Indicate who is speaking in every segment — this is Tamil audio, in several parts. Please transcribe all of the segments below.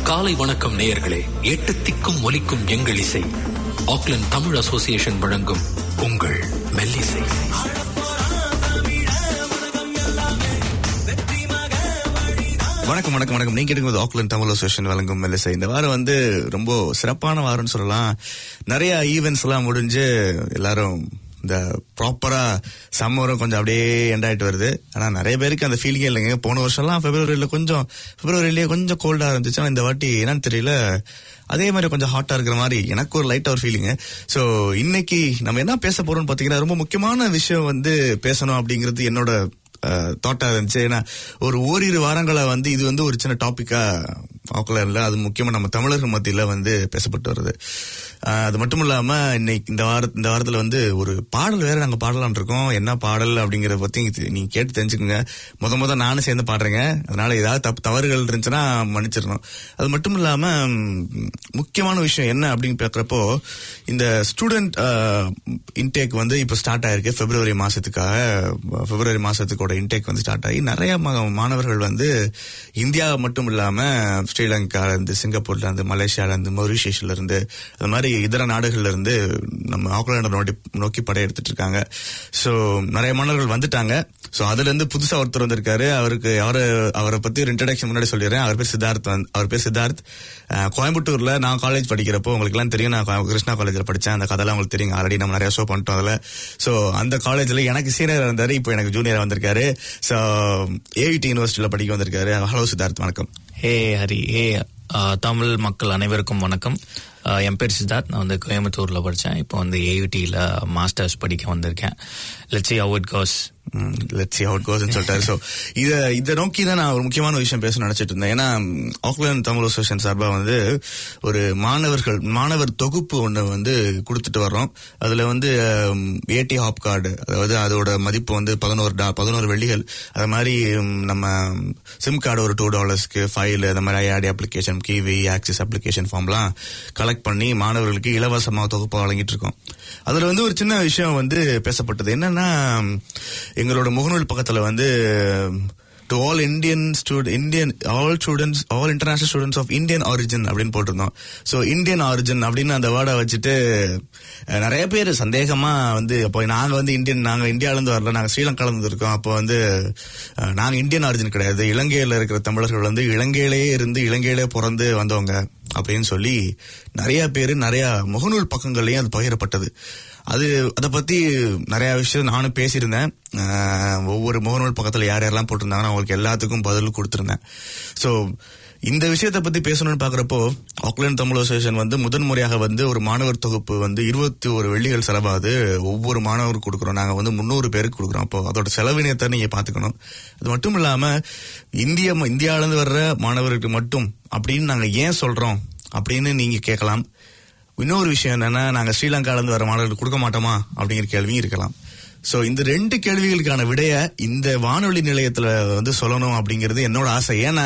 Speaker 1: காலை வணக்கம் நேயர்களே எட்டு திக்கும் ஒலிக்கும் எங்கள் இசை ஆக்லாந்து தமிழ் அசோசியேஷன் வழங்கும் உங்கள் மெல்லிசை
Speaker 2: வணக்கம் வணக்கம் வணக்கம் நீங்க கேட்கும்போது ஆக்லாந்து தமிழ் அசோசியேஷன் வழங்கும் மெல்லிசை இந்த வாரம் வந்து ரொம்ப சிறப்பான வாரம்னு சொல்லலாம் நிறைய ஈவெண்ட்ஸ் எல்லாம் முடிஞ்சு எல்லாரும் இந்த ப்ராப்பரா சம்மரும் கொஞ்சம் அப்படியே எண்ட் ஆயிட்டு வருது ஆனா நிறைய பேருக்கு அந்த ஃபீலிங்கே இல்லைங்க போன வருஷம்லாம் பிப்ரவரியில கொஞ்சம் பிப்ரவரியிலேயே கொஞ்சம் கோல்டா இருந்துச்சு ஆனா இந்த வாட்டி என்னன்னு தெரியல அதே மாதிரி கொஞ்சம் ஹாட்டா இருக்கிற மாதிரி எனக்கு ஒரு லைட்டா ஒரு ஃபீலிங் சோ இன்னைக்கு நம்ம என்ன பேச போறோம்னு பாத்தீங்கன்னா ரொம்ப முக்கியமான விஷயம் வந்து பேசணும் அப்படிங்கிறது என்னோட தாட்டா இருந்துச்சு ஏன்னா ஒரு ஓரிரு வாரங்களா வந்து இது வந்து ஒரு சின்ன டாபிக்கா ஆக்கலர்ல அது முக்கியமா நம்ம தமிழர்கள் மத்தியில வந்து பேசப்பட்டு வருது அஹ், அது மட்டும் இல்லாம இன்னைக்கு இந்த வார இந்த வாரத்துல வந்து ஒரு பாடல் வேற நாங்க பாடலாம்னு இருக்கோம் என்ன பாடல் அப்படிங்கறத பத்தி இது நீங்க கேட்டு தெரிஞ்சுக்கோங்க முத முத நானும் சேர்ந்து பாடுறேங்க அதனால ஏதாவது தப்பு தவறுகள் இருந்துச்சுன்னா மன்னிச்சிடணும் அது மட்டும் இல்லாம ம், முக்கியமான விஷயம் என்ன அப்படின்னு பார்க்கறப்போ இந்த ஸ்டூடெண்ட் இன்டேக் வந்து இப்ப ஸ்டார்ட் ஆயிருக்கு பிப்ரவரி மாசத்துக்காக பிப்ரவரி மாசத்துக்கோட இன்டேக் வந்து ஸ்டார்ட் ஆகி நிறைய ம- மாணவர்கள் வந்து இந்தியா மட்டும் இல்லாம ஸ்ரீலங்கால இருந்து சிங்கப்பூர்ல இருந்து மலேசியால இருந்து மொரிஷியஸ்ல இருந்து அது மாதிரி இதர நாடுகள்ல இருந்து நம்ம ஆக்லாண்டை நோக்கி நோக்கி படையெடுத்துட்டு இருக்காங்க சோ நிறைய மாணவர்கள் வந்துட்டாங்க சோ அதுல இருந்து புதுசா ஒருத்தர் வந்திருக்காரு அவருக்கு அவரு அவரை பத்தி ஒரு இன்ட்ரடக்ஷன் முன்னாடி சொல்லிடுறேன் அவர் பேர் சித்தார்த் வந்து- அவர் பேர் சித்தார்த் அஹ், கோயம்புத்தூர்ல நான் காலேஜ் படிக்கிறப்போ உங்களுக்கு எல்லாம் தெரியும் நான் கோ- கிருஷ்ணா காலேஜ்ல படிச்சேன் அந்த கதைலாம் உங்களுக்கு தெரியும் ஆல்ரெடி நம்ம நிறைய ஷோ பண்ணிட்டோம் அதுல சோ அந்த காலேஜ்ல எனக்கு சீனியர் இருந்தாரு இப்போ எனக்கு ஜூனியர் வந்திருக்காரு சோ ஏவிடி யூனிவர்சிட்டியில படிக்க வந்திருக்காரு ஹலோ சித்தார்த் வணக்கம்
Speaker 3: ஹே ஹரி ஹே ஆ, தமிழ் மக்கள் அனைவருக்கும் வணக்கம் ஆ, என் பேர் சித்தார்த் நான் வந்து கோயம்புத்தூர்ல படித்தேன் இப்போ வந்து ஏயூடியில் மாஸ்டர்ஸ் படிக்க வந்திருக்கேன் லட்சி out goes
Speaker 2: let's see how it goes ன்னு சொல்லிட்டாரு சோ இத இத நோக்கி தான் நான் ஒரு முக்கியமான விஷயம் பேச நினைச்சிட்டு இருந்தேன் ஏன்னா ம், ஆக்லாந்து தமிழ் அசோசியேஷன் சார்பா வந்து ஒரு மாணவர்கள் மாணவர் தொகுப்பு ஒண்ணு வந்து கொடுத்துட்டு வர்றோம் அதுல வந்து ஏடி ஹாப் கார்டு அதாவது அதோட மதிப்பு வந்து பதினோரு டா பதினோரு வெள்ளிகள் அது மாதிரி ம், நம்ம சிம் கார்டு ஒரு டூ டாலர்ஸ்க்கு ஃபைல் அந்த மாதிரி IRD application Kiwi access application ஃபார்ம்லாம் கலெக்ட் பண்ணி மாணவர்களுக்கு இலவசமாக தொகுப்பு வழங்கிட்டு இருக்கோம் அதுல வந்து ஒரு சின்ன விஷயம் வந்து பேசப்பட்டது என்னன்னா எங்களோட முகநூல் பக்கத்துல வந்து to all Indian student Indian all students all international students of Indian origin அப்படின்னு போட்டிருந்தோம் ஸோ இந்தியன் ஆரிஜின் அப்படின்னு அந்த வேர்டை வச்சுட்டு அஹ், நிறைய பேர் சந்தேகமா வந்து அப்போ நாங்க வந்து இந்தியன் நாங்க இந்தியால இருந்து வரல நாங்க ஸ்ரீலங்கால இருந்து இருக்கோம் அப்போ வந்து அஹ், நாங்க இந்தியன் ஆரிஜின் கிடையாது இலங்கையில இருக்கிற தமிழர்கள் வந்து இலங்கையிலேயே இருந்து இலங்கையிலே பிறந்து வந்தவங்க அப்படின்னு சொல்லி நிறைய பேர் நிறைய முகநூல் பக்கங்கள்லயும் அது பகிரப்பட்டது அது அதை பத்தி நிறைய விஷயம் நானும் பேசியிருந்தேன் அஹ், ஒவ்வொரு முகநூல் பக்கத்துல யார் யாரெல்லாம் போட்டிருந்தாங்கன்னா அவங்களுக்கு எல்லாத்துக்கும் பதில் கொடுத்திருந்தேன் சோ இந்த விஷயத்தை பத்தி பேசணும்னு பாக்குறப்போ ஆக்லாந்து தமிழ் அசோசியேஷன் வந்து முதன்முறையாக வந்து ஒரு மாணவர் தொகுப்பு வந்து இருபத்தி ஒரு வெள்ளிகள் செலவாகுது ஒவ்வொரு மாணவருக்கு கொடுக்குறோம் நாங்க வந்து முந்நூறு பேருக்கு கொடுக்குறோம் அப்போ அதோட செலவினத்தை நீங்க பாத்துக்கணும் அது மட்டும் இல்லாம இந்திய இந்தியால இருந்து வர்ற மாணவர்களுக்கு மட்டும் அப்படின்னு நாங்க ஏன் சொல்றோம் அப்படின்னு நீங்க கேட்கலாம் இன்னொரு விஷயம் என்னன்னா நாங்க ஸ்ரீலங்கால இருந்து வர மாணவர்களுக்கு கொடுக்க மாட்டோமா அப்படிங்கிற கேள்வியும் இருக்கலாம் சோ இந்த ரெண்டு கேள்விகளுக்கான விடைய இந்த வானொலி நிலையத்துல வந்து சொல்லணும் அப்படிங்கிறது என்னோட ஆசை ஏன்னா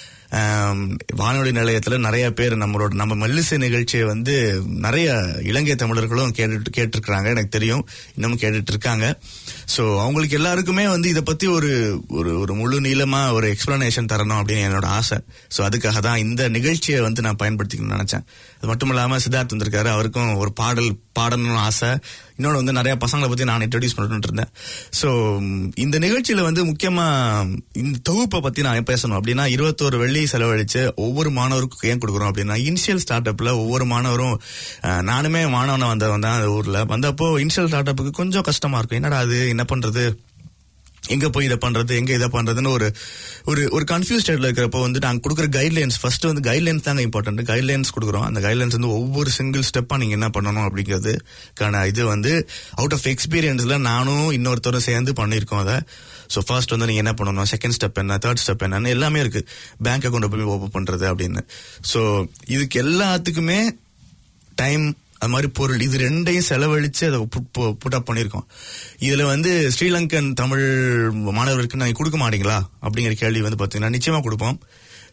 Speaker 2: ஆம், வானொலி நிலையத்துல நிறைய பேர் நம்மளோட நம்ம மெல்லிசை நிகழ்ச்சியை வந்து நிறைய இலங்கை தமிழர்களும் கேட்டு கேட்டிருக்கிறாங்க எனக்கு தெரியும் இன்னமும் கேட்டுட்டு இருக்காங்க சோ அவங்களுக்கு எல்லாருக்குமே வந்து இதை பத்தி ஒரு ஒரு ஒரு முழு நீளமா ஒரு எக்ஸ்பிளனேஷன் தரணும் அப்படின்னு என்னோட ஆசை சோ அதுக்காக தான் இந்த நிகழ்ச்சியை வந்து நான் பயன்படுத்திக்கணும்னு நினைச்சேன் அது மட்டும் இல்லாம சித்தார்த் வந்திருக்காரு அவருக்கும் ஒரு பாடல் பாடணும்னு ஆசை இன்னொன்று வந்து நிறைய பசங்களை பத்தி நான் இன்ட்ரடியூஸ் பண்ணிட்டு இருந்தேன் சோ இந்த நிகழ்ச்சியில வந்து முக்கியமா இந்த தொகுப்பை பத்தி நான் பேசணும் அப்படின்னா இருபத்தோரு வெள்ளி செலவழிச்சு ஒவ்வொரு மாணவருக்கும் ஏன் கொடுக்குறோம் அப்படின்னா இனிஷியல் ஸ்டார்ட் அப்ல ஒவ்வொரு மாணவரும் அஹ், நானுமே மாணவனை வந்தவன் தான் அந்த ஊர்ல வந்தப்போ இனிஷியல் ஸ்டார்ட் அப்புக்கு கொஞ்சம் கஷ்டமா இருக்கும் என்னடா அது என்ன பண்றது எங்க போய் இதை பண்றது எங்க இதை பண்றதுன்னு ஒரு ஒரு ஒரு கன்ஃபியூஸ் ஸ்டேட்ல இருக்கிறப்போ வந்து நாங்க கொடுக்குற கைட்லைன்ஸ் ஃபர்ஸ்ட் வந்து கைட்லைன்ஸ் தாங்க இம்பார்ட்டன்ட் கைட்லைன்ஸ் கொடுக்குறோம் அந்த கைட்லைன்ஸ் வந்து ஒவ்வொரு சிங்கிள் ஸ்டெப்பா நீங்க என்ன பண்ணணும் அப்படிங்கிறதுக்கான இது வந்து அவுட் ஆஃப் எக்ஸ்பீரியன்ஸ்ல நானும் இன்னொருத்தரும் சேர்ந்து பண்ணியிருக்கோம் அதை ஸோ ஃபர்ஸ்ட் வந்து நீங்க என்ன பண்ணணும் செகண்ட் ஸ்டெப் என்ன தேர்ட் ஸ்டெப் என்னன்னு எல்லாமே இருக்கு பேங்க் அக்கௌண்ட் போய் ஓப்பன் பண்றது அப்படின்னு ஸோ இதுக்கு எல்லாத்துக்குமே டைம் அது மாதிரி பொருள் இது ரெண்டையும் செலவழிச்சு அதை புட் அப் பண்ணியிருக்கோம் இதுல வந்து ஸ்ரீலங்கன் தமிழ் மாணவர்களுக்கு நாங்க கொடுக்க மாட்டீங்களா அப்படிங்கிற கேள்வி வந்து பாத்தீங்கன்னா நிச்சயமா கொடுப்போம்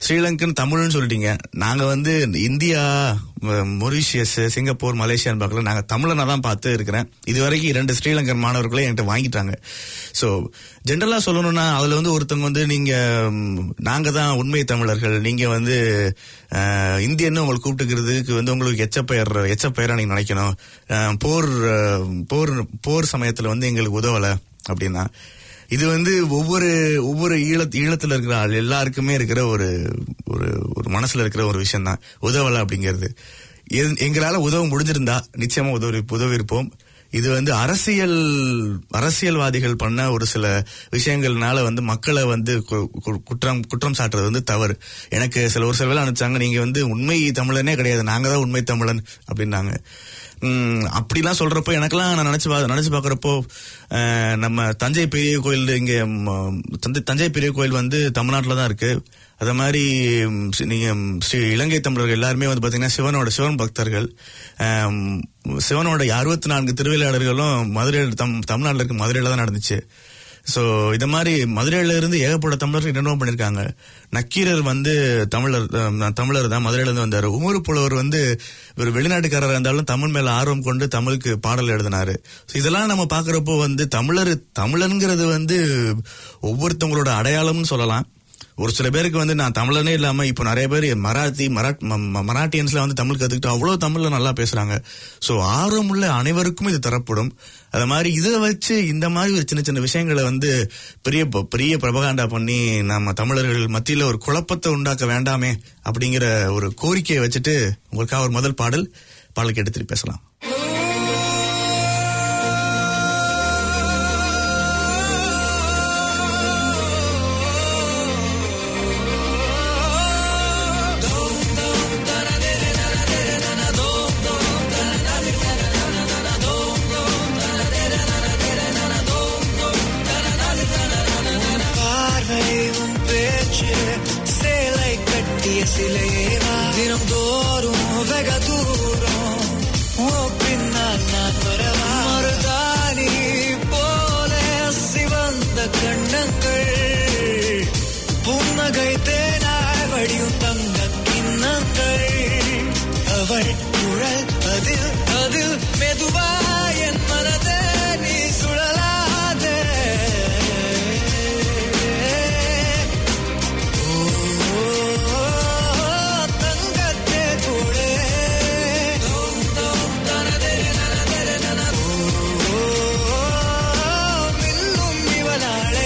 Speaker 2: ஸ்ரீலங்கன் தமிழ்னு சொல்லிட்டீங்க நாங்க வந்து இந்தியா ம- மொரீஷியஸ் சிங்கப்பூர் மலேசியான்னு பார்க்கல நாங்க தமிழனை தான் பார்த்து இருக்கிறேன் இது வரைக்கும் இரண்டு ஸ்ரீலங்கன் மாணவர்களே என்கிட்ட வாங்கிட்டாங்க ஸோ ஜென்ரலா சொல்லணும்னா அதுல வந்து ஒருத்தவங்க வந்து நீங்க ம், நாங்க தான் உண்மை தமிழர்கள் நீங்க வந்து அஹ், இந்தியன்னு உங்களை கூப்பிட்டுக்கிறதுக்கு வந்து உங்களுக்கு எச்ச பெயர் எச்ச பெயரா நீங்க நினைக்கணும் அஹ், போர் அஹ், போர் போர் சமயத்துல வந்து எங்களுக்கு உதவல அப்படின்னா இது வந்து ஒவ்வொரு ஒவ்வொரு ஈழ ஈழத்துல இருக்கிற ஆள் எல்லாருக்குமே இருக்கிற ஒரு ஒரு ஒரு மனசுல இருக்கிற ஒரு விஷயம் தான் உதவல அப்படிங்கிறது எ- எங்களால உதவ முடிஞ்சிருந்தா நிச்சயமா உதவி உதவி இருப்போம் இது வந்து அரசியல் அரசியல்வாதிகள் பண்ண ஒரு சில விஷயங்கள்னால வந்து மக்களை வந்து கு- கு- குற்றம் குற்றம் சாட்டுறது வந்து தவறு எனக்கு சில ஒரு சில வேலை அனுப்பிச்சாங்க நீங்க வந்து உண்மை தமிழனே கிடையாது நாங்க தான் உண்மை தமிழன் அப்படின்னாங்க உம், அப்படிலாம் சொல்றப்போ எனக்கெல்லாம் நான் நினைச்சு பா- நினைச்சு பாக்குறப்போ அஹ், நம்ம தஞ்சை பெரிய கோயில் இங்க ம், தஞ்சை தஞ்சை பெரிய கோயில் வந்து தமிழ்நாட்டில் தான் இருக்கு அதே மாதிரி ம், சி- நீங்க ம், ஸ்ரீ இலங்கை தமிழர்கள் எல்லாருமே வந்து பாத்தீங்கன்னா சிவனோட சிவன் பக்தர்கள் அம், சிவனோட அறுபத்தி நான்கு திருவிளையாடல்களும் மதுரையில் தம் தமிழ்நாட்டில் இருக்க மதுரையில தான் நடந்துச்சு ஸோ இந்த மாதிரி மதுரையில இருந்து ஏகப்பட்ட தமிழர்கள் இன்னும் பண்ணிருக்காங்க நக்கீரர் வந்து தமிழர் அஹ், தமிழர் தான் மதுரையில இருந்து வந்தாரு உமரு புலவர் வந்து ஒரு வெளிநாட்டுக்காரராக இருந்தாலும் தமிழ் மேல ஆர்வம் கொண்டு தமிழுக்கு பாடல் எழுதினாரு So இதெல்லாம் நம்ம பாக்குறப்போ வந்து தமிழர் தமிழன்கிறது வந்து ஒவ்வொருத்தவங்களோட அடையாளம்னு சொல்லலாம் ஒரு சில பேருக்கு வந்து நான் தமிழனே இல்லாம இப்போ நிறைய பேர் மராத்தி மராட் ம- ம- மராட்டியன்ஸ்ல வந்து தமிழ் கத்துக்கிட்டு அவ்வளவு தமிழ்ல நல்லா பேசுறாங்க சோ ஆர்வம் உள்ள அனைவருக்கும் இது தரப்படும் அது மாதிரி இதை வச்சு இந்த மாதிரி ஒரு சின்ன சின்ன விஷயங்களை வந்து பெரிய ப- பெரிய பிரபகாண்டா பண்ணி நம்ம தமிழர்கள் மத்தியில ஒரு குழப்பத்தை உண்டாக்க வேண்டாமே அப்படிங்கிற ஒரு கோரிக்கையை வச்சுட்டு உங்களுக்காக ஒரு முதல் பாடல் பாடல் கேட்டு திருப்பி பேசலாம்
Speaker 4: பார்வை உன் பேச்சு சேலை கட்டிய சிலையேவா தினம் தோறும் வெக தூரம் ஓ பின்னால் நான் வரவா மருதாணி போல சிவந்த கண்ணங்கள் புன்னகை தேனாய் வடியும் தங்க கிண்ணங்கள் அவள் குழல் அதில் அதில் மெதுவா என் மனதே நீ சுழலாதே தங்கத்தே கூடே மில்லும் இவனாளே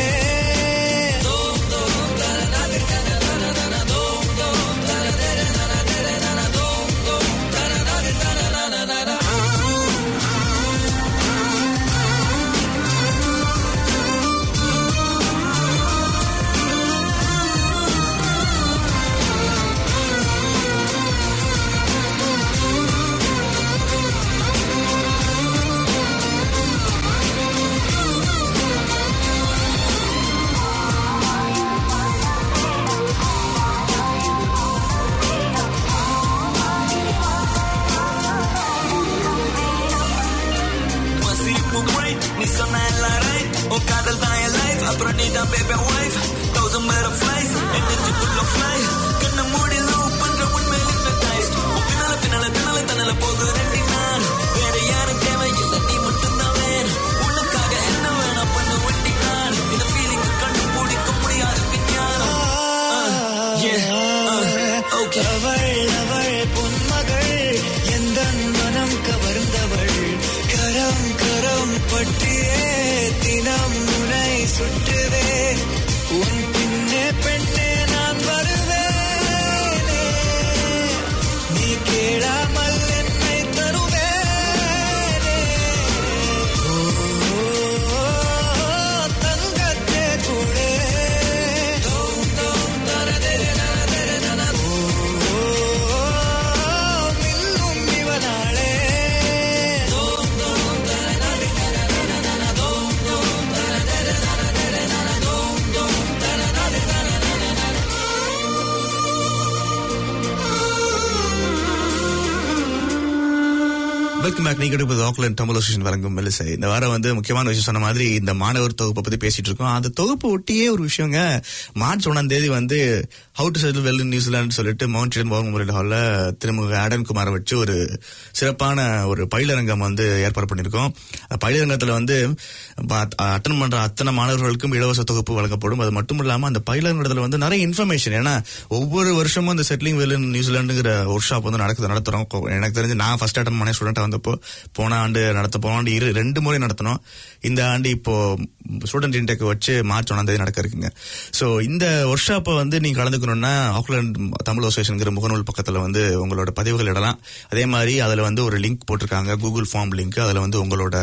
Speaker 2: வெல்கம் பேக் நீங்க எடுப்பது ஆக்லாண்ட் தமிழ் அசோசியேஷன் வழங்கும் மெல்லிசை இந்த வாரம் வந்து முக்கியமான விஷயம் சொன்ன மாதிரி இந்த மாணவர் தொகுப்பை பத்தி பேசிட்டு இருக்கோம் அந்த தொகுப்பு ஒட்டியே ஒரு விஷயங்க மார்ச் ஒன்னாம் தேதி வந்து how to settle well in நியூசிலாந்து சொல்லிட்டு மவுண்ட் முறையில் ஹாலில் திருமுக ஆடன் குமாரை வச்சு ஒரு சிறப்பான ஒரு பயிலரங்கம் வந்து ஏற்பாடு பண்ணியிருக்கோம் அந்த பயிலரங்கத்தில் வந்து அட்டன் பண்ற அத்தனை மாணவர்களுக்கும் இலவச தொகுப்பு வழங்கப்படும் அது மட்டும் இல்லாம அந்த பயிலரங்கத்தில் வந்து நிறைய இன்ஃபர்மேஷன் ஏன்னா ஒவ்வொரு வருஷமும் அந்த செட்டிலிங் வெல் இன் நியூசிலாண்டுங்கிற ஒர்க் ஷாப் வந்து நடக்குது நடத்துறோம் கொ- எனக்கு தெரிஞ்சு நான் ஃபர்ஸ்ட் அட்டன் பண்ண ஸ்டூடெண்ட் வந்தப்போ போன ஆண்டு நடத்த போன ஆண்டு இரு ரெண்டு முறை நடத்தினோம் இந்த ஆண்டு இப்போ ஸ்டூடெண்ட் இன்டெக் வச்சு மார்ச் ஒன்றாம் தேதி நடக்க இருக்குங்க ஸோ இந்த ஒர்க் ஷாப்பை வந்து நீங்க கலந்துக்கணும்னா ஆக்லாண்ட் தமிழ் அசோசியேஷன்ங்கிற முகநூல் பக்கத்தில் வந்து உங்களோட பதிவுகள் இடலாம் அதே மாதிரி அதில் வந்து ஒரு லிங்க் போட்டிருக்காங்க கூகுள் ஃபார்ம் லிங்க் அதில் வந்து உங்களோட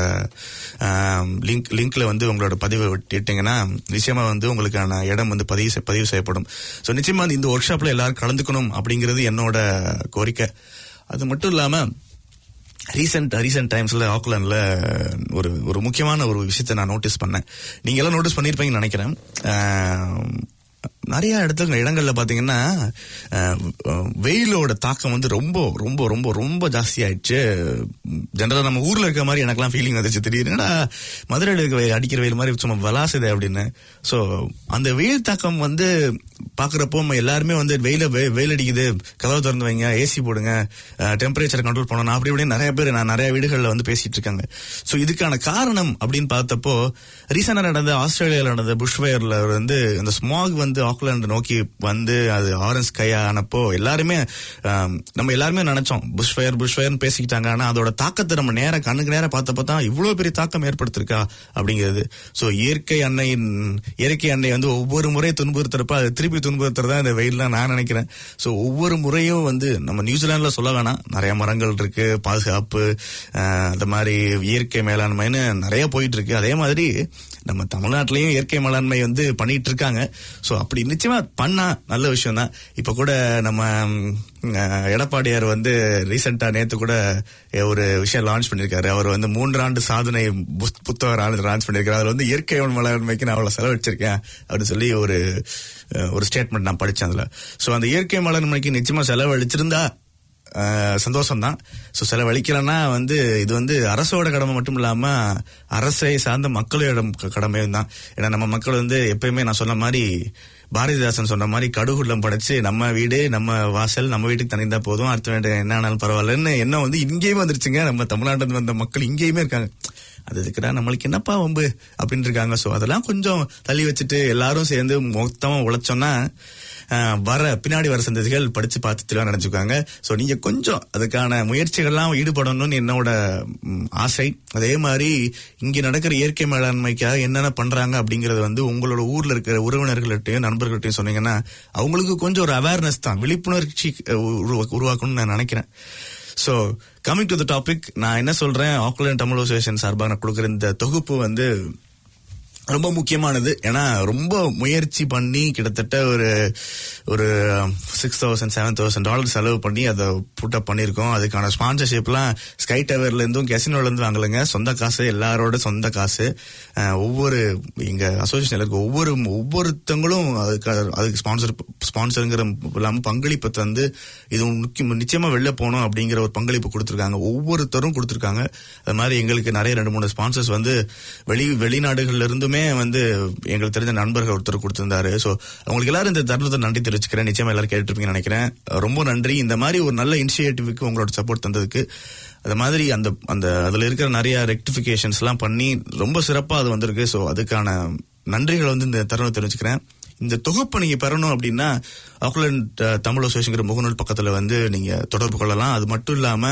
Speaker 2: லிங்க் லிங்க்ல வந்து உங்களோட பதிவை இட்டீங்கன்னா நிச்சயமா வந்து உங்களுக்கான இடம் வந்து பதிவு செய்- பதிவு செய்யப்படும் ஸோ நிச்சயமா இந்த ஒர்க் ஷாப்ல எல்லாரும் கலந்துக்கணும் அப்படிங்கிறது என்னோட கோரிக்கை அது மட்டும் இல்லாம ரீசெண்ட் ரீசெண்ட் டைம்ஸ்ல ஆக்லாண்ட்ல ஒரு ஒரு முக்கியமான ஒரு விஷயத்தை நான் நோட்டீஸ் பண்ணேன் நீங்க எல்லாம் நோட்டீஸ் பண்ணிருப்பீங்கன்னு நினைக்கிறேன் ஆஹ், நிறைய இடத்துல இடங்கள்ல பாத்தீங்கன்னா ஆஹ், வெயிலோட தாக்கம் வந்து ரொம்ப ரொம்ப ரொம்ப ரொம்ப ஜாஸ்தி ஆயிடுச்சு ஜெனரலா நம்ம ஊர்ல இருக்க மாதிரி எனக்கெல்லாம் ஃபீலிங் வந்துச்சு திடீர்னு என்னடா மதுரையில் இருக்க வெயில் அடிக்கிற வெயில் மாதிரி சும்மா விளாசுதே அப்படின்னு ஸோ அந்த வெயில் தாக்கம் வந்து பாக்குறப்போ நம்ம எல்லாருமே வந்து வெயில வெ- வெயில் அடிக்குது கதவு திறந்து வைங்க ஏசி போடுங்க டெம்பரேச்சர் கண்ட்ரோல் பண்ணணும் அப்படி இப்படின்னு நிறைய பேர் நான் நிறைய வீடுகளில் வந்து பேசிட்டு இருக்காங்க ஸோ இதுக்கான காரணம் அப்படின்னு பார்த்தப்போ ரீசெண்டாக நடந்த ஆஸ்திரேலியாவில் நடந்த புஷ்ஃபயர்ல வந்து அந்த ஸ்மாக் வந்து ஆக்லாந்து நோக்கி வந்து அது ஆரஞ்ச் ஸ்கையா ஆனப்போ எல்லாருமே ஆம், நம்ம எல்லாருமே நினைச்சோம் புஷ்ஃபயர் புஷ்ஃபயர்னு பேசிக்கிட்டாங்க ஆனா அதோட தாக்கத்தை நம்ம நேரா கண்ணுக்கு நேரா பார்த்தப்ப தான் இவ்வளவு பெரிய தாக்கம் ஏற்படுத்திருக்கா அப்படிங்கிறது ஸோ இயற்கை அன்னையின் இயற்கை அன்னை வந்து ஒவ்வொரு முறை துன்புறுத்துறப்ப அது திருப்பி துன்புறுத்துறதா இந்த வெயில் தான் நான் நினைக்கிறேன் ஸோ ஒவ்வொரு முறையும் வந்து நம்ம நியூசிலாந்துல சொல்ல வேணாம் நிறைய மரங்கள் இருக்கு பாதுகாப்பு ஆஹ், அந்த மாதிரி இயற்கை மேலாண்மைன்னு நிறைய போயிட்டு இருக்கு அதே மாதிரி நம்ம தமிழ்நாட்டிலையும் இயற்கை மேலாண்மை வந்து பண்ணிட்டு இருக்காங்க ஸோ அப்படி நிச்சயமா பண்ணா நல்ல விஷயம் தான் இப்ப கூட நம்ம ம், அஹ், எடப்பாடியார் வந்து ரீசெண்டா நேத்து கூட ஒரு விஷயம் லான்ச் பண்ணிருக்காரு அவர் வந்து மூன்றாண்டு சாதனை புஸ்- புத்தகம் லான்ச் பண்ணிருக்காரு அதுல வந்து இயற்கை மேலாண்மைக்கு நான் அவ்வளவு செலவழிச்சிருக்கேன் அப்படின்னு சொல்லி ஒரு அஹ், ஒரு ஸ்டேட்மெண்ட் நான் படிச்சேன் அதுல ஸோ அந்த இயற்கை மேலாண்மைக்கு நிச்சயமா செலவழிச்சிருந்தா சந்தோஷம் தான் ஸோ செலவழிக்கலன்னா வந்து இது வந்து அரசோட கடமை மட்டும் இல்லாம அரசை சார்ந்த மக்களோட க- கடமையும் தான் ஏன்னா நம்ம மக்கள் வந்து எப்பயுமே நான் சொன்ன மாதிரி பாரதிதாசன் சொன்ன மாதிரி கடுகுள்ளம் படைச்சு நம்ம வீடு நம்ம வாசல் நம்ம வீட்டுக்கு தனிந்தா போதும் அடுத்த வீடு என்ன ஆனாலும் பரவாயில்லன்னு எண்ணம் வந்து இங்கேயுமே வந்துருச்சுங்க நம்ம தமிழ்நாட்டில் வந்த மக்கள் இங்கேயுமே இருக்காங்க அது இதுக்குடா நம்மளுக்கு என்னப்பா வம்பு அப்படின்னு இருக்காங்க ஸோ அதெல்லாம் கொஞ்சம் தள்ளி வச்சுட்டு எல்லாரும் சேர்ந்து மொத்தமா உழைச்சோம்னா ஆஹ், வர பின்னாடி வர சந்ததிகள் படிச்சு பார்த்து தெளிவா நினைச்சுக்காங்க ஸோ நீங்க கொஞ்சம் அதுக்கான முயற்சிகள்லாம் ஈடுபடணும்னு என்னோட ம், ஆசை அதே மாதிரி இங்க நடக்கிற இயற்கை மேலாண்மைக்காக என்னென்ன பண்றாங்க அப்படிங்கறது வந்து உங்களோட ஊர்ல இருக்கிற உறவினர்கள்ட்டையும் நண்பர்கள்ட்டையும் சொன்னீங்கன்னா அவங்களுக்கு கொஞ்சம் ஒரு அவேர்னஸ் தான் விழிப்புணர்ச்சி அஹ், உருவா- உருவாக்கணும்னு நான் நினைக்கிறேன் so coming to the topic நான் என்ன சொல்றேன் ஆக்லாண்ட் தமிழ் அசோசியேஷன் சார்பாக நான் கொடுக்குற இந்த தொகுப்பு வந்து ரொம்ப முக்கியமானது ஏன்னா ரொம்ப முயற்சி பண்ணி கிட்டத்தட்ட ஒரு ஒரு six thousand seven thousand dollar செலவு பண்ணி அதை புட் அப் பண்ணியிருக்கோம் அதுக்கான ஸ்பான்சர்ஷிப்லாம் ஸ்கை டவர்ல இருந்தும் கெசினோல இருந்து வாங்கலைங்க சொந்த காசு எல்லாரோட சொந்த காசு அஹ், ஒவ்வொரு எங்க அசோசியேஷன்ல இருக்க ஒவ்வொரு ஒவ்வொருத்தங்களும் அதுக்கு அதுக்கு ஸ்பான்சர் ஸ்பான்சருங்கிற இல்லாம பங்களிப்பு தந்து இது முக்கியம் நிச்சயமா வெளில போகணும் அப்படிங்கிற ஒரு பங்களிப்பு கொடுத்துருக்காங்க ஒவ்வொருத்தரும் கொடுத்துருக்காங்க அது மாதிரி எங்களுக்கு நிறைய ரெண்டு மூணு ஸ்பான்சர்ஸ் வந்து வெளி வெளிநாடுகள்ல இருந்துமே வந்து எங்களுக்கு தெரிஞ்ச நண்பர்கள் ஒருத்தர் கொடுத்திருந்தாரு ஸோ அவங்களுக்கு எல்லாரும் இந்த தருணத்தை நன்றி தெரிவிச்சுக்கிறேன் நிச்சயமா எல்லாரும் கேட்டுருப்பீங்கன்னு நினைக்கிறேன் ரொம்ப நன்றி இந்த மாதிரி ஒரு நல்ல இனிஷியேட்டிவ்க்கு உங்களோட சப்போர்ட் தந்ததுக்கு அது மாதிரி அந்த அந்த அதுல இருக்கிற நிறைய ரெக்டிபிகேஷன்ஸ் எல்லாம் பண்ணி ரொம்ப சிறப்பா அது வந்திருக்கு ஸோ அதுக்கான நன்றிகளை வந்து இந்த தருணம் தெரிவிச்சுக்கிறேன் இந்த தொகுப்பை நீங்க பெறணும் அப்படின்னா ஆக்லாண்ட் அஹ், தமிழ் அசோசியேஷன் முகநூல் பக்கத்துல வந்து நீங்க தொடர்பு கொள்ளலாம் அது மட்டும் இல்லாம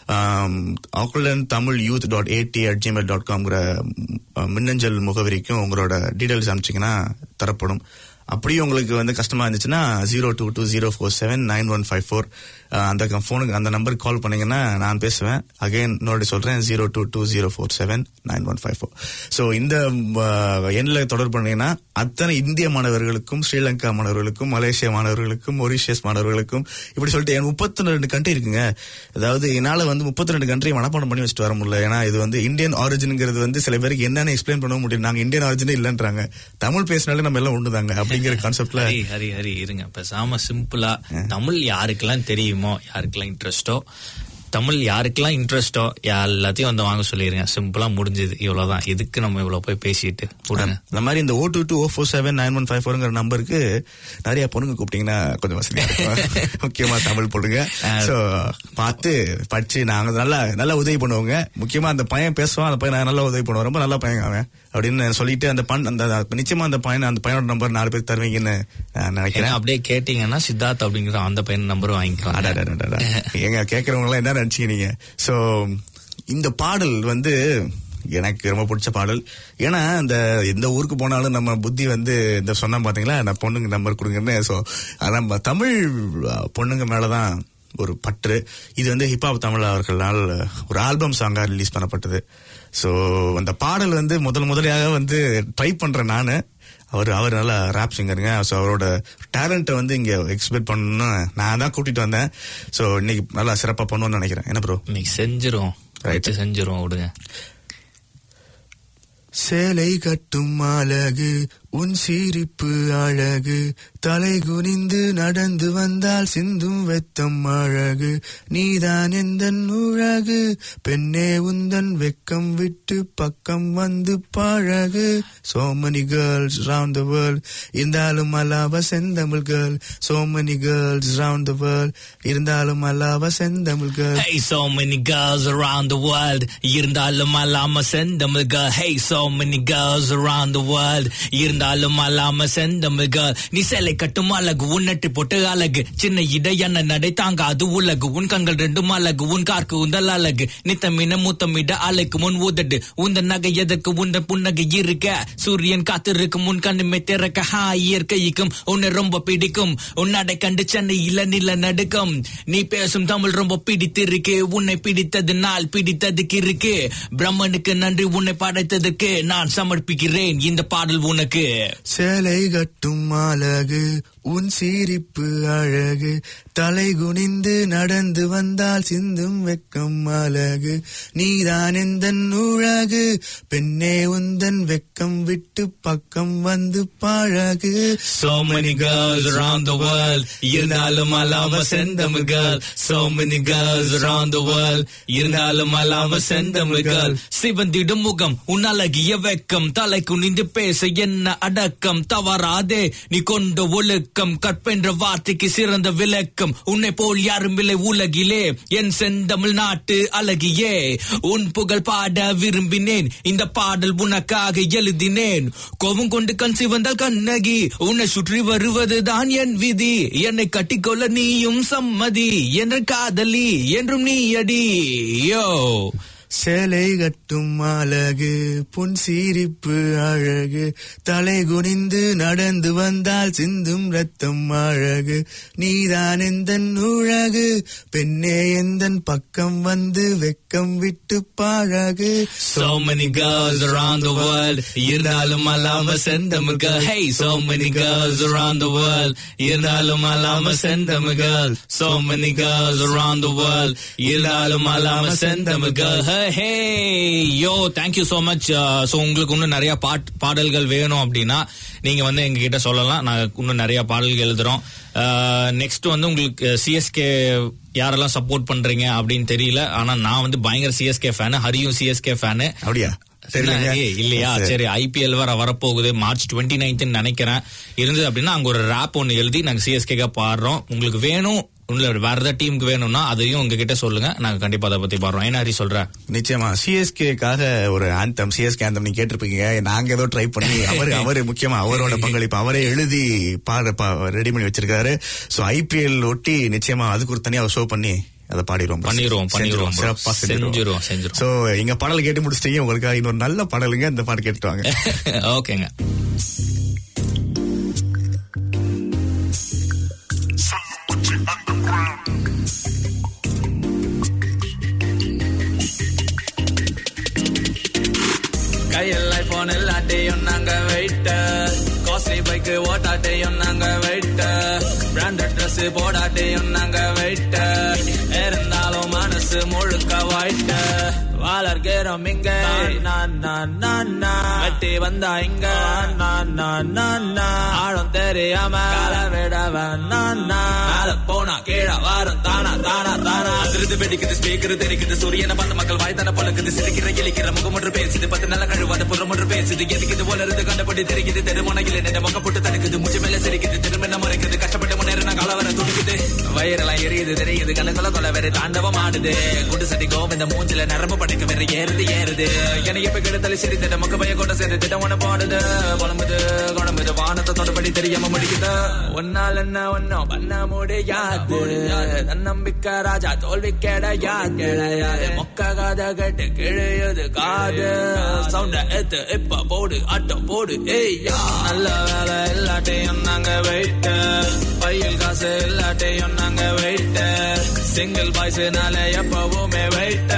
Speaker 2: Auckland Tamil youth dot AT at Gmail dot காம்ங்கிற மின்னஞ்சல் முகவரிக்கும் உங்களோட டீடைல்ஸ் அனுப்பிச்சிங்கன்னா தரப்படும் அப்படியே உங்களுக்கு வந்து கஷ்டமா இருந்துச்சுன்னா zero two two zero four seven nine one five four அந்த ஃபோனுக்கு அந்த நம்பருக்கு கால் பண்ணீங்கன்னா நான் பேசுவேன் அகைன் இன்னொரு சொல்றேன் zero two two zero four seven nine one five four so இந்த எண்ணில் தொடர்பு பண்ணீங்கன்னா அத்தனை இந்திய மாணவர்களுக்கும் ஸ்ரீலங்கா மாணவர்களுக்கும் மலேசியா மாணவர்களுக்கும் மொரிஷியஸ் மாணவர்களுக்கும் இப்படி சொல்லிட்டு என் முப்பத்தி ரெண்டு கண்ட்ரி இருக்குங்க அதாவது என்னால வந்து முப்பத்தி ரெண்டு கண்ட்ரி மனப்பாடம் பண்ணி வச்சுட்டு வர முடியல ஏன்னா இது வந்து இந்தியன் ஆரிஜின்ங்கிறது வந்து சில பேருக்கு என்னன்னு எக்ஸ்பிளைன் பண்ண முடியும் நாங்க இந்தியன் ஆரிஜினே இல்லைன்றாங்க தமிழ் பேசினாலே நம்ம எல்லாம் ஒண்ணுதாங்க அப்படிங்கிற கான்செப்ட்ல
Speaker 3: ஹரி ஹரி ஹரி இருங்க பேசாம சிம்பிளா தமிழ் யாருக்கெல்லாம் தெரியுமோ யாருக்கெல்லாம் இன்ட்ரெஸ்டோ தமிழ் யாருக்கெல்லாம் இன்ட்ரெஸ்டோ எல்லாத்தையும் வந்து வாங்க சொல்லிருங்க சிம்பிளா முடிஞ்சது இவ்வளவுதான் எதுக்கு நம்ம இவ்வளவு போய் பேசிட்டு விடுங்க
Speaker 2: இந்த மாதிரி இந்த O two two O four seven nine one five ஃபோருங்கிற நம்பருக்கு நிறைய பொண்ணுங்க கூப்பிட்டீங்கன்னா கொஞ்சம் வசதியா இருக்கும் முக்கியமா தமிழ் பொண்ணுங்க ஸோ பார்த்து படிச்சு நாங்க நல்லா நல்லா உதவி பண்ணுவோங்க முக்கியமா அந்த பையன் பேசுவான் அந்த பையன் நல்லா உதவி பண்ணுவோம் ரொம்ப நல்ல பையன் அவன் அப்படின்னு சொல்லிட்டு அந்த பண் அந்த நிச்சயமா அந்த பையன் அந்த பையனோட நம்பர் நாலு பேர் தருவீங்கன்னு நான்
Speaker 3: ஏன்னா
Speaker 2: நினைக்கிறேன்
Speaker 3: அப்படியே கேட்டீங்கன்னா சித்தார்த் அப்படிங்கிற அந்த பையன் நம்பரும் வாங்கிக்கலாம்
Speaker 2: அடடடடடட. ஏங்க கேட்கறவங்க எல்லாம் என்ன நினைச்சீங்க நீங்க சோ இந்த பாடல் வந்து எனக்கு ரொம்ப பிடிச்ச பாடல் ஏன்னா இந்த எந்த ஊருக்கு போனாலும் நம்ம புத்தி வந்து இந்த சொன்னா பாத்தீங்களா நான் பொண்ணுங்க நம்பர் கொடுங்கன்னு ஸோ நம்ம தமிழ் அஹ், பொண்ணுங்க மேலதான் ஒரு பற்று இது வந்து ஹிப்ஹாப் தமிழ் அவர்களால் ஒரு ஆல்பம் சாங்கா ரிலீஸ் பண்ணப்பட்டது ஸோ அந்த பாடல் வந்து முதல் முதலியாக வந்து ட்ரை பண்றேன் நானு அவர் அவர் நல்ல ரேப் சிங்கருங்க ஸோ அவரோட டேலண்ட்டை வந்து இங்க எக்ஸ்பெக்ட் பண்ணணும்னு நான் தான் கூட்டிட்டு வந்தேன் ஸோ இன்னைக்கு நல்லா சிறப்பா பண்ணுவோம்னு நினைக்கிறேன் என்ன ப்ரோ
Speaker 3: இன்னைக்கு செஞ்சிரும்
Speaker 2: Right.
Speaker 3: செஞ்சிரும் விடுங்க
Speaker 2: சேலை கட்டும் அழகு உன் சிரிப்பு அழகு தலை குனிந்து நடந்து வந்தால் சிந்தும் வெத்தம் அழகு நீதான் எந்த உழகு பெண்ணே உந்தன் வெக்கம் விட்டு பக்கம் வந்து பழகு so many girls round the world இருந்தாலும் அல்லாவ செந்தமிழ் girl so many girls round the world இருந்தாலும் அல்லாவ செந்தமிழ் girl
Speaker 3: Hey, so many girls around the world. இருந்தாலும் அல்லாம செந்தமிழ் girl. Hey, so many girls around the world. இருந்தாலும் அல்லாம செந்தமிழ் girl. நீ சேலை கட்டும் அழகு உன்னட்டி போட்டு அழகு சின்ன இடையான நடை தாங்க அது உலகு உன் கண்கள் ரெண்டும் அழகு உன் கார்க்கு உந்தல் அழகு நித்தமின மூத்தமிட அழைக்கு முன் ஊதட்டு உந்த நகை எதற்கு உந்த புன்னகை இருக்க சூரியன் காத்திருக்கும் உன் கண்ணுமே திறக்க ஹா இயற்கைக்கும் உன்னை ரொம்ப பிடிக்கும் உன்னடை கண்டு சென்னையில நில நடுக்கம் நீ பேசும் தமிழ் ரொம்ப பிடித்திருக்கு உன்னை பிடித்தது நாள் பிடித்ததுக்கு இருக்கு பிரம்மனுக்கு நன்றி உன்னை படைத்ததற்கு நான் சமர்ப்பிக்கிறேன் இந்த பாடல் உனக்கு
Speaker 2: சேலை கட்டும் அழகு உன் சிரிப்பு அழகு தலை குனிந்து நடந்து வந்தால் சிந்தும் வெக்கம் அழகு நீதான் எந்த உழகு பெண்ணே உந்தன் வெக்கம் விட்டு பக்கம் வந்து பழகு
Speaker 3: So many girls around the world இருந்தாலும் அல்லாம செந்தமிழ் girl So many girls around the world இருந்தாலும் அல்லாம செந்தமிழ் girl சிவந்திடும் முகம் உன் அழகிய வெக்கம் தலை குனிந்து பேச என்ன அடக்கம் தவறாதே நீ கொண்ட ஒழுக்கம் கற்பென்ற வார்த்தைக்கு சிறந்த விளக்கம் உன்னை போல் யாரும் இல்லை உலகிலே என் செந்தமிழ் நாட்டு அழகியே உன் புகழ் பாட விரும்பினேன் இந்த பாடல் உனக்காக எழுதினேன் கோபம் கொண்டு கண் சிவந்தால் கண்ணகி உன்னை சுற்றி வருவதுதான் என் விதி என்னை கட்டிக்கொள்ள நீயும் சம்மதி என்ற காதலி என்றும் நீ அடி யோ
Speaker 2: சேலை கட்டும் அழகு புன் சிரிப்பு அழகு தலை குனிந்து நடந்து வந்தால் சிந்தும் ரத்தம் அழகு நீதான் எந்த உழகு பெண்ணே எந்த பக்கம் வந்து வெக்கம் விட்டு பழகு
Speaker 3: So many girls around the world இருந்தாலும் அல்லாம செந்தமிழ் girl Hey so many girls around the world இருந்தாலும் அல்லாம செந்தமிழ் girl So many girls around the world இருந்தாலும் அல்லாம செந்தமிழ் girl Hey hey yo thank you so much uh, so உங்களுக்கு இன்னும் நிறைய பாட் பாடல்கள் வேணும் அப்படின்னா நீங்க வந்து எங்க கிட்ட சொல்லலாம் நாங்க இன்னும் நிறைய பாடல்கள் எழுதுறோம் நெக்ஸ்ட் வந்து உங்களுக்கு சிஎஸ்கே யாரெல்லாம் சப்போர்ட் பண்றீங்க அப்படின்னு தெரியல ஆனா நான் வந்து பயங்கர சிஎஸ்கே ஃபேனு ஹரியும் சிஎஸ்கே ஃபேனு
Speaker 2: அப்படியா
Speaker 3: என்ன, ஏய், இல்லையா சரி ஐபிஎல் வர வரப்போகுது மார்ச் டுவெண்ட்டி நைன்த் நினைக்கிறேன் இருந்தது அப்படின்னா அங்க ஒரு ரேப் ஒன்னு எழுதி நாங்க சிஎஸ்கே பாடுறோம் உங்களுக்கு வேணும் உள்ள வேற ஏதாவது டீமுக்கு வேணும்னா அதையும் உங்ககிட்ட சொல்லுங்க நாங்க கண்டிப்பா அதை பத்தி பாடுறோம் என்ன ஹரி சொல்ற
Speaker 2: நிச்சயமா சிஎஸ்கேக்காக ஒரு ஆந்தம் சிஎஸ்கே ஆந்தம் நீங்க கேட்டிருப்பீங்க நாங்க ஏதோ ட்ரை பண்ணி அவரு அவரு முக்கியமா அவரோட பங்களிப்பு அவரே எழுதி பாட ரெடி பண்ணி வச்சிருக்காரு சோ ஐபிஎல் ஒட்டி நிச்சயமா அதுக்கு ஒரு தனியா ஷோ பண்ணி அதை பாடிடுவோம் bro.
Speaker 3: பண்ணிருவோம், பண்ணிருவோம் bro.
Speaker 2: சிறப்பா
Speaker 3: செஞ்சிருவோம், செஞ்சிருவோம்.
Speaker 2: சோ எங்க பாடல் கேட்டு முடிச்சிட்டீங்க உங்களுக்காக இன்னொரு நல்ல பாடலுங்க இந்த பாட்டு கேட்டுட்டு வாங்க
Speaker 3: ஓகேங்க கையில் ஐபோன் இல்லாட்டையும் நாங்க வெயிட்ட காஸ்ட்லி பைக் ஓட்டாட்டையும் நாங்க வெயிட்ட பிராண்டட் ட்ரெஸ் போடாட்டையும் நாங்க வெயிட்ட இருந்தாலும் மனசு முழுக்க வாயிட்ட வளர்கிறோம் இங்க நான் நான் நான் நான் வெட்டி வந்தா இங்க நான் நான் நான் நான் ஆழம் தெரியாம கால விடவன் நான் நான் மேல போனா கீழே வாரம் தானா தானா தானா அதிர்ந்து வெடிக்குது ஸ்பீக்கர் தெரிக்குது சூரியனை பார்த்த மக்கள் வாய் தானே பழக்குது சிரிக்கிற இழிக்கிற முகம் ஒன்று பேசுது பத்து நல்ல கழுவாத புறம் ஒன்று பேசுது எதுக்கு இது போல இருந்து கண்டபடி தெரிக்குது தெருமுனையில் நின்று முகம் போட்டு தடுக்குது மூச்சு மேல சிரிக்குது திரும்ப என்ன முறைக்குது கஷ்டப்பட்டு முன்னேறின கால வர துடிக்குது வயிறெல்லாம் எரியுது தெரியுது கணக்குல கொலை வேற தாண்டவம் ஆடுது குண்டு சட்டி கோவிந்த மூஞ்சில நரம்பு படைக்க வேற ஏறுது ஏறுது எனக்கு இப்ப கிடத்தல சிரித்திட்ட முக்க பைய கூட சேர்ந்து திட்டம் ஒண்ணு போடுது குழம்புது குழம்புது வானத்தை தொடப்படி தெரியாம முடிக்குது ஒன்னால் என்ன ஒன்னும் பண்ண முடியாது தன்னம்பிக்கை ராஜா தோல்வி கிடையாது கிடையாது மொக்க காத கேட்டு கிழியுது காது சவுண்ட ஏத்து இப்ப போடு ஆட்டம் போடு ஏய் நல்ல வேலை இல்லாட்டையும் நாங்க வெயிட் பையில் காசு இல்லாட்டையும் நாங்க வெயிட் சிங்கிள் பாய்ஸ்னால எப்பவுமே வெயிட்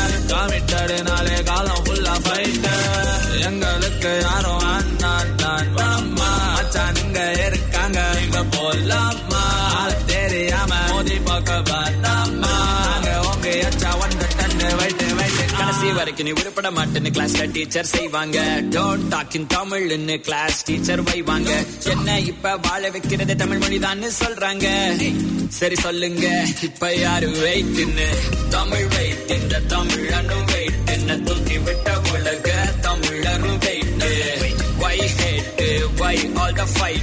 Speaker 3: காமிட்டடுனாலே காலம் ஃபுல்லா ஃபைட் எங்களுக்கு யாரும் அண்ணா நான் வாம்மா மச்சானுங்க இருக்காங்க இங்க போலாமா ஆள் தெரியாம மோதி பார்க்க வேண்டாமா நாங்க உங்க எச்சா ஒன்று டன்னு வெயிட் வெயிட் கடைசி வரைக்கும் நீ உருப்பட மாட்டேன்னு கிளாஸ்ல டீச்சர் செய்வாங்க டோன்ட் டாக் இன் தமிழ்னு கிளாஸ் டீச்சர் வைவாங்க என்ன இப்ப வாழ வைக்கிறது தமிழ் மொழி சொல்றாங்க சரி சொல்லுங்க இப்ப யாரு வெயிட்னு தமிழ் வெயிட் இந்த தமிழனும் வெயிட் என்ன தூக்கி விட்ட உலக தமிழரும் wait Why hate? Why all the fight?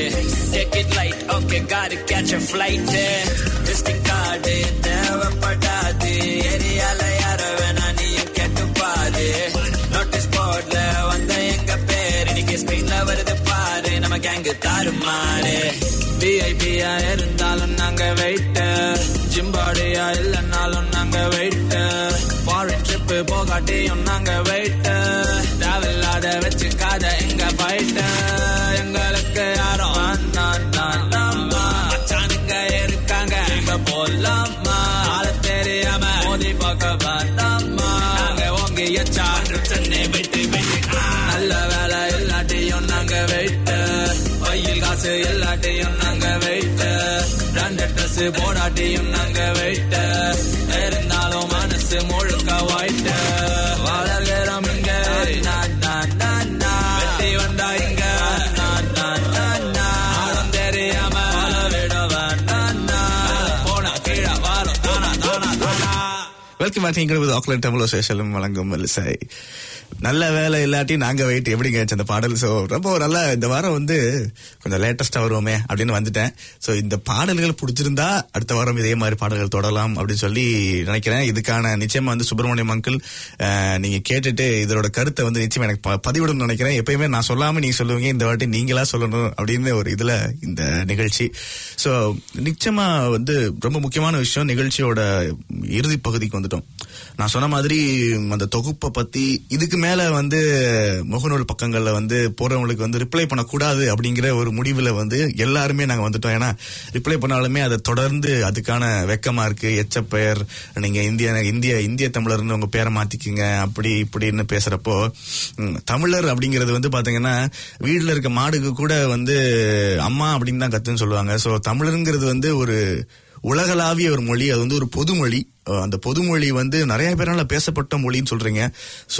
Speaker 3: Take it light, okay, gotta catch a flight. Visiting card தேவைப்படாது ஏரியால யார வேணா நீயும் கேட்டு பாரு நோட்டீஸ் போர்ட்ல வந்த எங்க பேர் இன்னைக்கு ஸ்கிரீன்ல வருது பாரு நம்ம கேங்கு தாறுமாறு விஐபியா இருந்தாலும் நாங்க வெயிட் ஜிம்பாடியா இல்லைன்னாலும் நாங்க வெயிட் ஃபாரின் ட்ரிப் போகாட்டியும் நாங்க வெயிட் தேவையில்லாத வச்சுக்காத எங்க ஃபைட் எங்களுக்கு யாரும் அண்ணா நான் நம்ம மச்சானுங்க இருக்காங்க எங்க போலாமா ஆள தெரியாம மோதி பார்க்க வேண்டாமா நாங்க உங்க எச்சான்று சென்னை விட்டு விட்டு நல்ல வேலை இல்லாட்டியும் நாங்க வெயிட் பையில் காசு இல்லாட்டியும் நாங்க வெயிட் பிராண்டட் ட்ரெஸ் போடாட்டியும் நாங்க வெயிட் இருந்தாலும் மனசு முழுக்க வாய்ட் வளர்கிறோம் இங்க நான், நான், நான், நான். வெட்டி வந்தா இங்க நான், நான், நான், நான். ஆழம் தெரியாம வாழ விட வேண்டாம் நான். போனா கீழே வாரம் தானா தானா தானா
Speaker 2: வெல்கம் பேக் நீங்கள் ஆக்லாண்ட் தமிழ் அசோசியேஷன் வழங்கும் மெல்லிசை நல்ல வேலை இல்லாட்டி நாங்க வெயிட் எப்படிங்க இருந்துச்சு அந்த பாடல் ஸோ ரொம்ப நல்லா இந்த வாரம் வந்து கொஞ்சம் லேட்டஸ்டா வருவோமே அப்படின்னு வந்துட்டேன் ஸோ இந்த பாடல்கள் பிடிச்சிருந்தா அடுத்த வாரம் இதே மாதிரி பாடல்கள் தொடரலாம் அப்படின்னு சொல்லி நினைக்கிறேன் இதுக்கான நிச்சயமா வந்து சுப்பிரமணியம் அங்கிள் அஹ், நீங்க கேட்டுட்டு இதோட கருத்தை வந்து நிச்சயம் எனக்கு ப- பதிவிடணும்னு நினைக்கிறேன் எப்பயுமே நான் சொல்லாம நீங்க சொல்லுவீங்க இந்த வாட்டி நீங்களா சொல்லணும் அப்படின்னு ஒரு இதுல இந்த நிகழ்ச்சி ஸோ நிச்சயமா வந்து ரொம்ப முக்கியமான விஷயம் நிகழ்ச்சியோட இறுதி பகுதிக்கு வந்துட்டோம் நான் சொன்ன மாதிரி அந்த தொகுப்பை பத்தி இதுக்கு மேல வந்து முகநூல் பக்கங்கள்ல வந்து போறவங்களுக்கு வந்து ரிப்ளை பண்ணக்கூடாது அப்படிங்கிற ஒரு முடிவுல வந்து எல்லாருமே நாங்க வந்துட்டோம் ஏன்னா ரிப்ளை பண்ணாலுமே அதை தொடர்ந்து அதுக்கான வெக்கமா இருக்கு எச்ச பெயர் நீங்க இந்திய இந்திய இந்திய தமிழர்னு உங்க பேரை மாத்திக்கிங்க அப்படி இப்படின்னு பேசுறப்போ ம், தமிழர் அப்படிங்கிறது வந்து பாத்தீங்கன்னா வீட்டுல இருக்க மாடுக்கு கூட வந்து அம்மா அப்படின்னு தான் கத்துன்னு சொல்லுவாங்க சோ தமிழருங்கிறது வந்து ஒரு உலகளாவிய ஒரு மொழி அது வந்து ஒரு பொதுமொழி அஹ் அந்த பொதுமொழி வந்து நிறைய பேரால பேசப்பட்ட மொழின்னு சொல்றீங்க சோ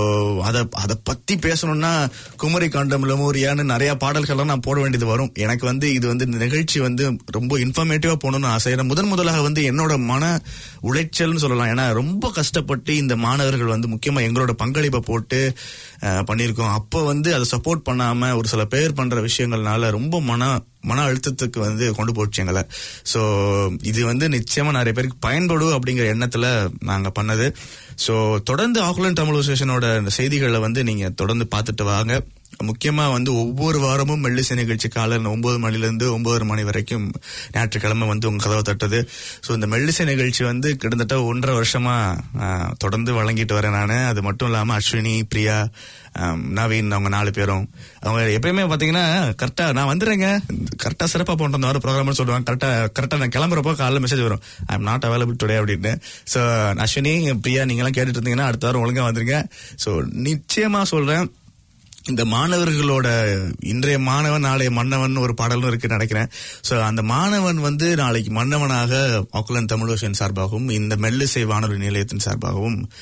Speaker 2: அத அத பத்தி பேசணும்னா குமரி காண்டம் லெமோரியான்னு நிறைய பாடல்கள்லாம் நான் போட வேண்டியது வரும் எனக்கு வந்து இது வந்து இந்த நிகழ்ச்சி வந்து ரொம்ப இன்ஃபர்மேட்டிவா போகணும்னு ஆசை ஏன்னா முதன் முதலாக வந்து என்னோட மன உளைச்சல்னு சொல்லலாம் ஏன்னா ரொம்ப கஷ்டப்பட்டு இந்த மாணவர்கள் வந்து முக்கியமா எங்களோட பங்களிப்பை போட்டு அஹ், பண்ணியிருக்கோம் அப்போ வந்து அதை சப்போர்ட் பண்ணாம ஒரு சில பேர் பண்ற விஷயங்கள்னால ரொம்ப மன மன அழுத்தத்துக்கு வந்து கொண்டு போச்சு எங்களை ஸோ இது வந்து நிச்சயமா நிறைய பேருக்கு பயன்படும் அப்படிங்கிற எண்ணத்துல நாங்க பண்ணது ஸோ தொடர்ந்து ஆக்லாண்ட் தமிழ் அசோசியேஷனோட இந்த செய்திகளை வந்து நீங்க தொடர்ந்து பார்த்துட்டு வாங்க முக்கியமா வந்து ஒவ்வொரு வாரமும் மெல்லிசை நிகழ்ச்சி காலையில் ஒன்பது மணில இருந்து ஒன்பது மணி வரைக்கும் ஞாயிற்றுக்கிழமை வந்து உங்க கதவை தட்டுது ஸோ இந்த மெல்லிசை நிகழ்ச்சி வந்து கிட்டத்தட்ட ஒன்றரை வருஷமா ஆஹ், தொடர்ந்து வழங்கிட்டு வரேன் நான் அது மட்டும் இல்லாம அஸ்வினி பிரியா ஆம், நவீன் அவங்க நாலு பேரும் அவங்க எப்பயுமே பாத்தீங்கன்னா கரெக்டா நான் வந்துடுறேங்க கரெக்டா சிறப்பா போன்ற அந்த வாரம் ப்ரோக்ராம் சொல்லுவாங்க கரெக்டா கரெக்டா நான் கிளம்புறப்போ காலைல மெசேஜ் வரும் I am not available today அப்படின்னு ஸோ அஸ்வினி பிரியா நீங்க எல்லாம் கேட்டுட்டு இருந்தீங்கன்னா அடுத்த வாரம் ஒழுங்கா வந்துருங்க ஸோ நிச்சயமா சொல்றேன் இந்த மாணவர்களோட இன்றைய மாணவன் நாளைய மன்னவன் ஒரு பாடலும் இருக்கு நினைக்கிறேன் சோ அந்த மாணவன் வந்து நாளைக்கு மன்னவனாக ஆக்குலன் தமிழோசன் சார்பாகவும் இந்த மெல்லிசை வானொலி நிலையத்தின் சார்பாகவும்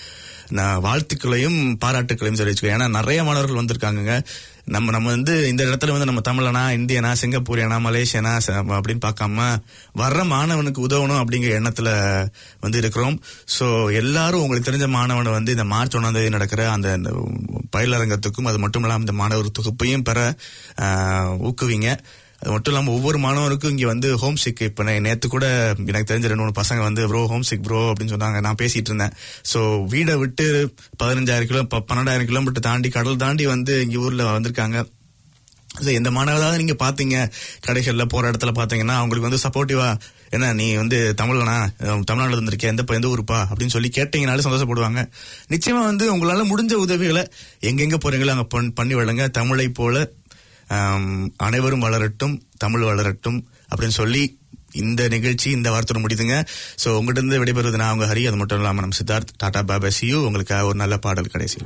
Speaker 2: நான் வாழ்த்துக்களையும் பாராட்டுக்களையும் தெரிவிச்சுக்கோ ஏன்னா நிறைய மாணவர்கள் வந்திருக்காங்க நம்ம நம்ம வந்து இந்த இடத்துல வந்து நம்ம தமிழனா இந்தியனா சிங்கப்பூரியனா மலேசியனா ச- அப்படின்னு பார்க்காம வர்ற மாணவனுக்கு உதவணும் அப்படிங்கிற எண்ணத்துல வந்து இருக்கிறோம் ஸோ எல்லாரும் உங்களுக்கு தெரிஞ்ச மாணவனை வந்து இந்த மார்ச் ஒன்றாம் தேதி நடக்கிற அந்த அந்த பயிலரங்கத்துக்கும் அது மட்டும் இல்லாமல் இந்த மாணவர் தொகுப்பையும் பெற ஆஹ், ஊக்குவிங்க அது மட்டும் இல்லாமல் ஒவ்வொரு மாணவருக்கும் இங்கே வந்து ஹோம் சிக் இப்போ நேற்று கூட எனக்கு தெரிஞ்ச ரெண்டு மூணு பசங்க வந்து ப்ரோ ஹோம் சிக் ப்ரோ அப்படின்னு சொன்னாங்க நான் பேசிட்டு இருந்தேன் ஸோ வீடை விட்டு பதினஞ்சாயிரம் கிலோ ப- பன்னெண்டாயிரம் கிலோமீட்டர் தாண்டி கடல் தாண்டி வந்து இங்கே ஊரில் வந்திருக்காங்க ஸோ எந்த மாணவராவது நீங்க பாத்தீங்க கடைகள்ல போற இடத்துல பாத்தீங்கன்னா அவங்களுக்கு வந்து சப்போர்ட்டிவா என்ன நீ வந்து தமிழனா அஹ் தமிழ்நாடுல இருந்திருக்கே எந்த ப- எந்த ஊருப்பா அப்படின்னு சொல்லி கேட்டீங்கனாலும் சந்தோஷப்படுவாங்க நிச்சயமா வந்து உங்களால முடிஞ்ச உதவிகளை எங்கெங்க போறீங்களோ அங்க பண்- பண்ணி விடுங்க தமிழை போல ஆம், அனைவரும் வளரட்டும் தமிழ் வளரட்டும் அப்படின்னு சொல்லி இந்த நிகழ்ச்சி இந்த வாரத்தோட முடியுதுங்க ஸோ உங்ககிட்ட இருந்து விடைபெறுவது நான் உங்க ஹரி அது மட்டும் இல்லாம நம்ம சித்தார்த் டாடா பாபா சியூ உங்களுக்கு ஒரு நல்ல பாடல் கடைசியில்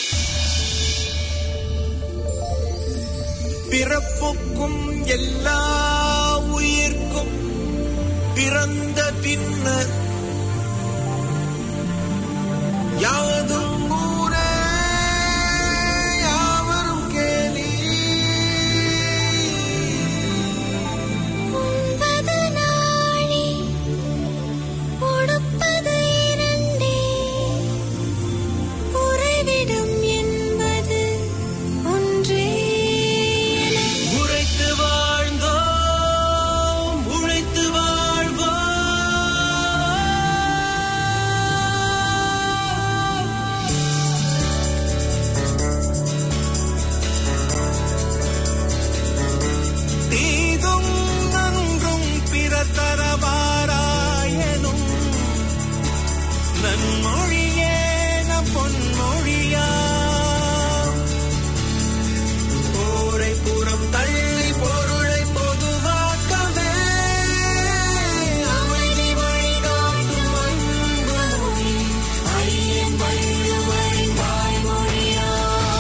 Speaker 4: பிறப்புக்கும் எல்லா உயிர்க்கும் பிறந்த பின்னர் யாவதும் ஊரே யாவரும் கேலி
Speaker 5: உண்பது நாழி உடுப்பது இரண்டே உறைவிடம் என்பது ஒன்றே
Speaker 4: உழைத்து வாழ்ந்தோம் உழைத்து வாழ்வோம் தீதும் நன்றும் பிறர் தரவாராயனும் நன்மொழியே நம் பொன்மொழியா போரை புறம் தள்ளி பொருளை பொதுவாக்கவே அமைதி வழிகாட்டும் அன்பு மொழி ஐயன் வள்ளுவரின் வாய்மொழியா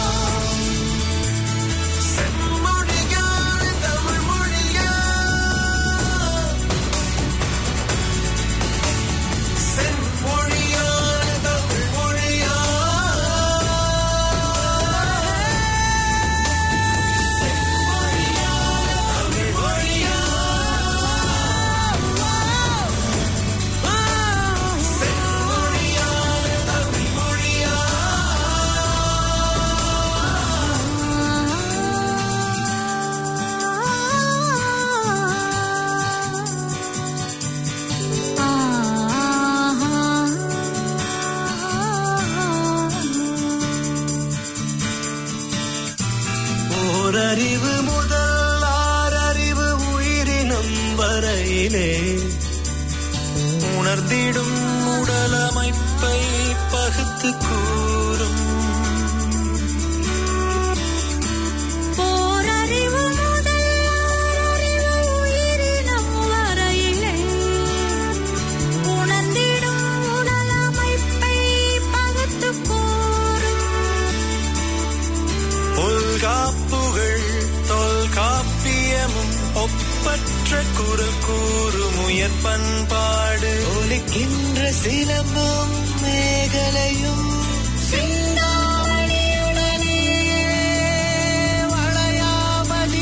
Speaker 4: செம்மொழியான தமிழ் மொழியா செம்மொழியான தமிழ் மொழியா தமிழ் மொழியா செம்மொழியான தமிழ் மொழியா ஓரறிவு முதல் ஆறறிவு உயிரினம் வரையிலே உணர்ந்திடும் உடலமைப்பை பகுத்து கூறும்
Speaker 5: போரறிவு முதல் ஆறறிவு உயிரினம் வரையிலே உணர்ந்திடும் உடலமைப்பை பகுத்துக் கூறும்
Speaker 4: தொல்காப்புகள் தொல்காப்பியமும் ஒப்பற்ற குரல் கூறும் உயர் பண்பாடு ஒலிக்கின்ற சிலம்பும் மேகலையும் சிந்தாமணியுடனே வளையாமதி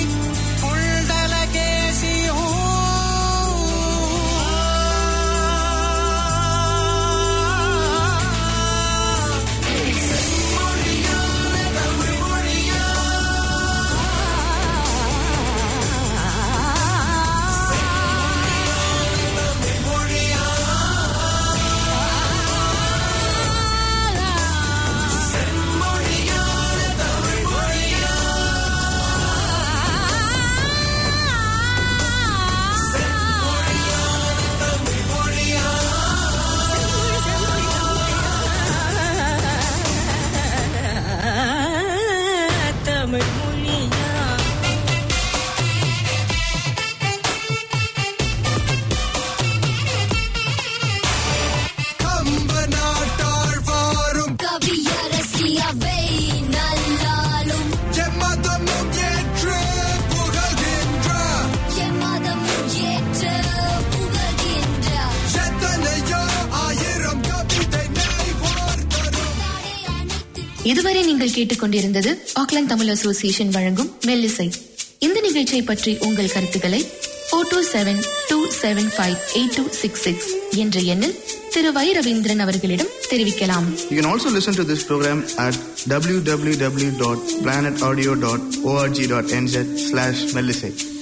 Speaker 6: இதுவரை நீங்கள் கேட்டுக்கொண்டிருந்தது ஆக்லாந்து தமிழ் அசோசியேஷன் வழங்கும் மெல்லிசை இந்த நிகழ்ச்சியை பற்றி உங்கள் கருத்துக்களை four two seven two seven five eight two six six என்ற எண்ணில் திரு வை ரவீந்திரன் அவர்களிடம் தெரிவிக்கலாம்
Speaker 2: You can also listen to this program at www.planetaudio.org.nz slash Melisate.